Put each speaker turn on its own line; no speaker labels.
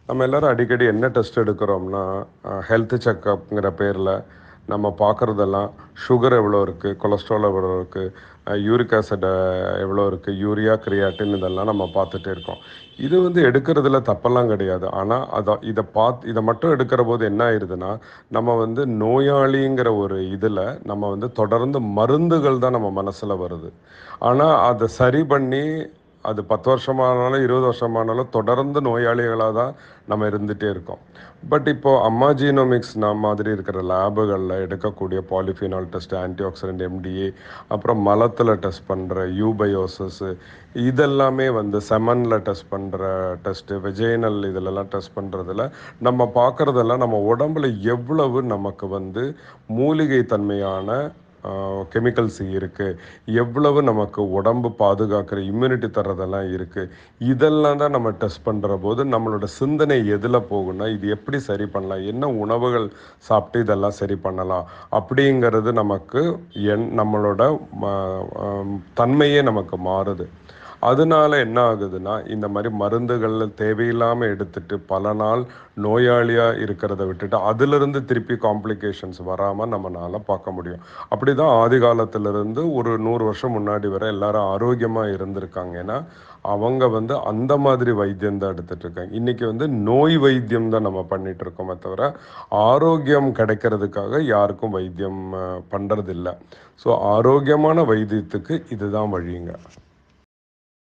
நம்ம எல்லாரும் அடிக்கடி என்ன டெஸ்ட் எடுக்கிறோம்னா ஹெல்த் செக்கப்ங்கிற பேரில் நம்ம பார்க்குறதெல்லாம் சுகர் எவ்வளோ இருக்குது கொலஸ்ட்ரால் எவ்வளோ இருக்குது யூரிக் ஆசிட் எவ்வளோ இருக்குது யூரியா கிரியாட்டின் இதெல்லாம் நம்ம பார்த்துட்டே இருக்கோம் இது வந்து எடுக்கிறதுல தப்பெல்லாம் கிடையாது ஆனால் அதை இதை பார்த்து இதை மட்டும் எடுக்கிற போது என்ன ஆயிடுதுன்னா நம்ம வந்து நோயாளிங்கிற ஒரு இதில் நம்ம வந்து தொடர்ந்து மருந்துகள் தான் நம்ம மனசில் வருது ஆனால் அதை சரி பண்ணி அது பத்து வருஷமானாலும் இருபது வருஷமானாலும் தொடர்ந்து நோயாளிகளாக தான் நம்ம இருந்துகிட்டே இருக்கோம் பட் இப்போது அம்மா ஜீனோமிக்ஸ் மாதிரி இருக்கிற லேபுகளில் எடுக்கக்கூடிய polyphenol test antioxidant MDA அப்புறம் மலத்தில் டெஸ்ட் பண்ணுற யூபயோசஸ் இதெல்லாமே வந்து செமனில் டெஸ்ட் பண்ணுற டெஸ்ட்டு வெஜைனல் இதிலெல்லாம் டெஸ்ட் பண்ணுறதுல நம்ம பார்க்குறதெல்லாம் நம்ம உடம்புல எவ்வளவு நமக்கு வந்து மூலிகை தன்மையான கெமிக்கல்ஸ் இருக்குது எவ்வளவு நமக்கு உடம்பு பாதுகாக்கிற இம்யூனிட்டி தர்றதெல்லாம் இருக்குது இதெல்லாம் தான் நம்ம டெஸ்ட் பண்ணுற போது நம்மளோட சிந்தனை எதில் போகும்னா இது எப்படி சரி பண்ணலாம் என்ன உணவுகள் சாப்பிட்டு இதெல்லாம் சரி பண்ணலாம் அப்படிங்கிறது நமக்கு என் நம்மளோட தன்மையே நமக்கு மாறுது அதனால என்ன ஆகுதுன்னா இந்த மாதிரி மருந்துகள் தேவையில்லாமல் எடுத்துட்டு பல நாள் நோயாளியாக இருக்கிறத விட்டுட்டு அதிலிருந்து திருப்பி காம்ப்ளிகேஷன்ஸ் வராமல் நம்மளால பார்க்க முடியும் அப்படி தான் ஆதி காலத்திலிருந்து ஒரு நூறு வருஷம் முன்னாடி வரை எல்லாரும் ஆரோக்கியமாக இருந்திருக்காங்க ஏன்னா அவங்க வந்து அந்த மாதிரி வைத்தியம் தான் எடுத்துட்டு இருக்காங்க இன்னைக்கு வந்து நோய் வைத்தியம் தான் நம்ம பண்ணிட்டு இருக்கோமே தவிர ஆரோக்கியம் கிடைக்கிறதுக்காக யாருக்கும் வைத்தியம் பண்ணுறதில்ல ஸோ ஆரோக்கியமான வைத்தியத்துக்கு இதுதான் வழிங்க